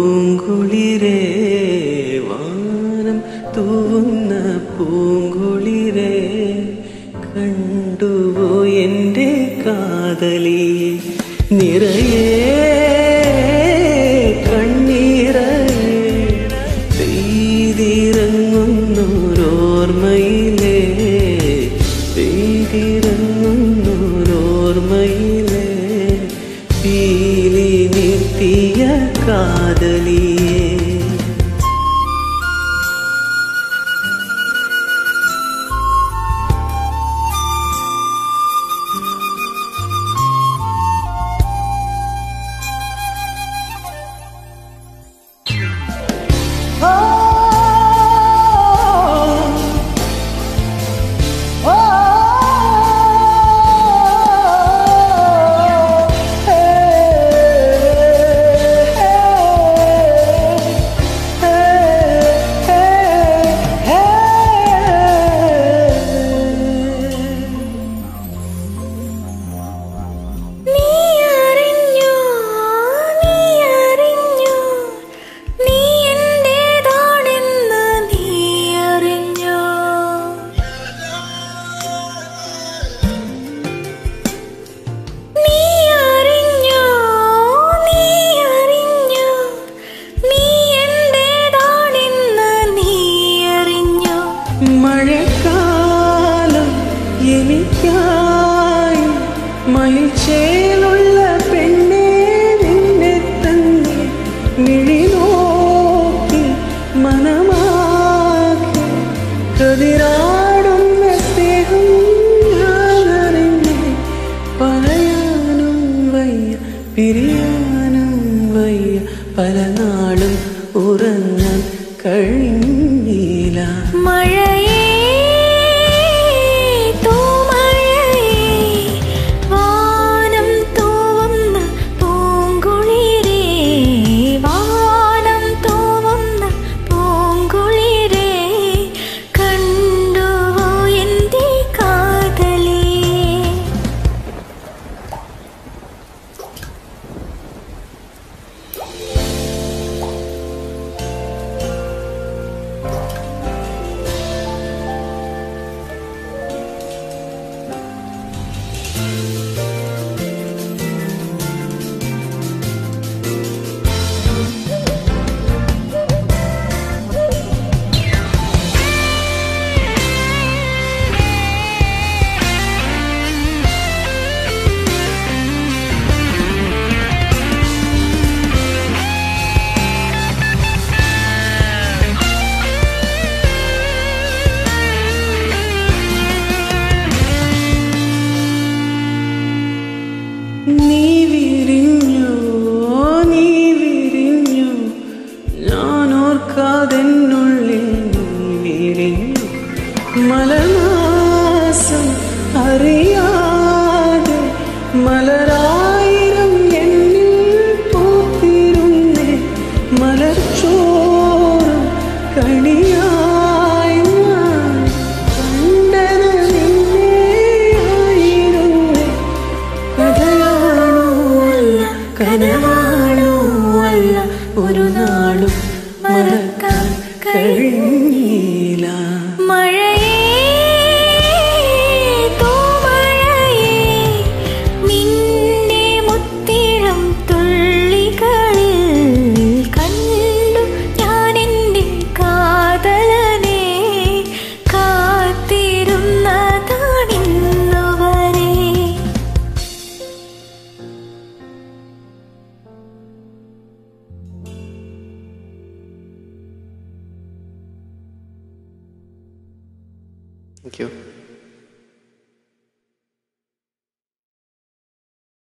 പൂങ്കുളിരേ വാനം തൂവുന്ന പൂങ്കുളിരേ കണ്ടുവോ എൻ്റെ കാതലിയെ നിറയെ കണ്ണീറയെ പെയ്തിറങ്ങുന്നോരോർമ്മയിലേ പെയ്തിറങ്ങുന്നോരോർമ്മയിലേ പീലി നിർത്തിയ കാതലിയേ നീ അറിഞ്ഞോ നീ അറിഞ്ഞോ നീ എന്റേതാണെന്ന് നീ അറിഞ്ഞോ നീ അറിഞ്ഞോ നീ അറിഞ്ഞോ നീ എന്റേതാണെന്ന് നീ അറിഞ്ഞോ മഴക്കാലം എനിക്കായി മയിൽച്ചേലുള്ള പെണ്ണെ നിന്നെ തന്നെ മിഴി നോക്കി മനമാക്കി കതിരാടുന്ന സ്നേഹം ഞാനറിഞ്ഞ് പറയാനും വയ്യ പിരിയാനും വയ്യ പല നാളും ഉറങ്ങാൻ കഴിഞ്ഞില്ല മഴയേ തൂമഴയേ വാനം തൂവുന്ന പൂങ്കുളിരേ വാനം തൂവുന്ന പൂങ്കുളിരേ കണ്ടുവോ എൻ്റെ കാതലിയേ നീ വിരിഞ്ഞോ നീ വിരിഞ്ഞോ ഞാൻ ഓർക്കാതെന്നുള്ളിൽ നീ വിരിഞ്ഞു മലമാസം അറിയാതെ മലരായിരം എന്നിൽ പൂത്തിരുന്നേ മലർച്ചോറും കണിയായി ഞാൻ കണ്ടത് നിന്നെയായിരുന്നേ കഥയാണോ അല്ല കനവാണോ അല്ല ഒരു നാളും മറക്കാൻ കഴിഞ്ഞില്ല മഴയേ തൂമഴയേ നിന്റെ മുത്തിളം തുള്ളികളിൽ കണ്ടു ഞാൻ എൻ്റെ കാതലനെ കാത്തിരുന്നതാണിന്നുവരെ Thank you.